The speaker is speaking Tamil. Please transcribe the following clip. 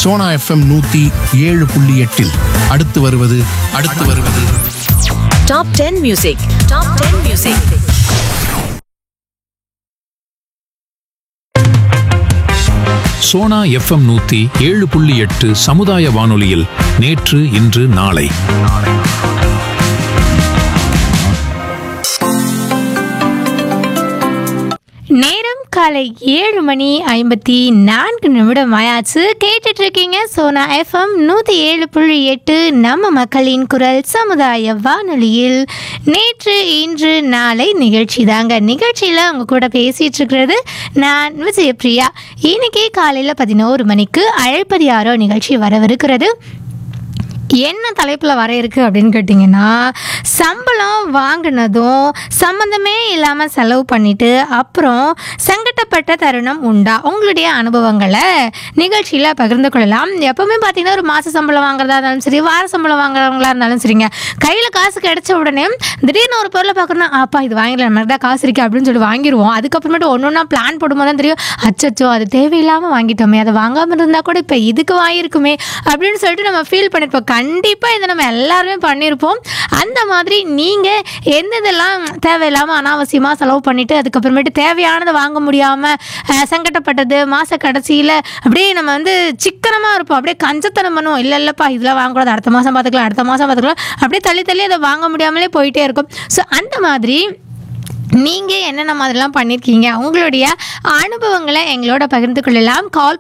சோனா எஃப்எம் நூத்தி ஏழு புள்ளி எட்டில் அடுத்து வருவது அடுத்து வருவது Top 10 Music. Top 10 Music. Sona FM நூத்தி ஏழு புள்ளி எட்டு சமுதாய வானொலியில் நேற்று இன்று நாளை நேரம் காலை ஏழு மணி ஐம்பத்தி நான்கு நிமிடம் ஆயாச்சு கேட்டுட்டு இருக்கீங்க சோனா எஃப்எம் நூற்றி ஏழு புள்ளி எட்டு நம்ம மக்களின் குரல் சமுதாய வானொலியில் நேற்று இன்று நாளை நிகழ்ச்சி தாங்க நிகழ்ச்சியில் அவங்க கூட பேசிட்டு இருக்கிறது நான் விஜயபிரியா இன்னைக்கு காலையில் பதினோரு மணிக்கு அழைப்பது யாரோ நிகழ்ச்சி வரவிருக்கிறது என்ன தலைப்பில் வர இருக்கு அப்படின்னு கேட்டிங்கன்னா சம்பளம் வாங்கினதும் சம்மந்தமே இல்லாமல் செலவு பண்ணிட்டு அப்புறம் சங்கடப்பட்ட தருணம் உண்டா உங்களுடைய அனுபவங்களை நிகழ்ச்சியில் பகிர்ந்து கொள்ளலாம் எப்பவுமே பார்த்தீங்கன்னா ஒரு மாத சம்பளம் வாங்குறதா இருந்தாலும் சரி வார சம்பளம் வாங்குறவங்களா இருந்தாலும் சரிங்க கையில் காசு கிடைச்ச உடனே திடீர்னு ஒரு பொருளை பார்க்கணும்னா அப்பா இது வாங்கிடலாம் நம்ம தான் காசு இருக்கு அப்படின்னு சொல்லி வாங்கிடுவோம் அதுக்கப்புறமேட்டு ஒன்று ஒன்றா பிளான் போடும்போது தான் தெரியும் அச்சச்சோ அது தேவையில்லாமல் வாங்கிட்டோமே அதை வாங்காமல் இருந்தால் கூட இப்போ இதுக்கு வாங்கியிருக்குமே அப்படின்னு சொல்லிட்டு நம்ம ஃபீல் பண்ணியிருப்போம் கண்டிப்பாக இதை நம்ம எல்லாருமே பண்ணியிருப்போம் அந்த மாதிரி நீங்கள் எந்ததெல்லாம் தேவையில்லாமல் அனாவசியமாக செலவு பண்ணிவிட்டு அதுக்கப்புறமேட்டு தேவையானதை வாங்க முடியாமல் சங்கடப்பட்டது மாத கடைசியில் அப்படியே நம்ம வந்து சிக்கனமாக இருப்போம் அப்படியே கஞ்சத்தனம் பண்ணுவோம் இல்லை இல்லைப்பா இதெல்லாம் வாங்கக்கூடாது அடுத்த மாதம் பார்த்துக்கலாம் அடுத்த மாதம் பார்த்துக்கலாம் அப்படியே தள்ளி தள்ளி அதை வாங்க முடியாமலே போயிட்டே இருக்கும் ஸோ அந்த மாதிரி நீங்கள் என்னென்ன மாதிரிலாம் பண்ணியிருக்கீங்க உங்களுடைய அனுபவங்களை எங்களோட பகிர்ந்து கொள்ளலாம் கால்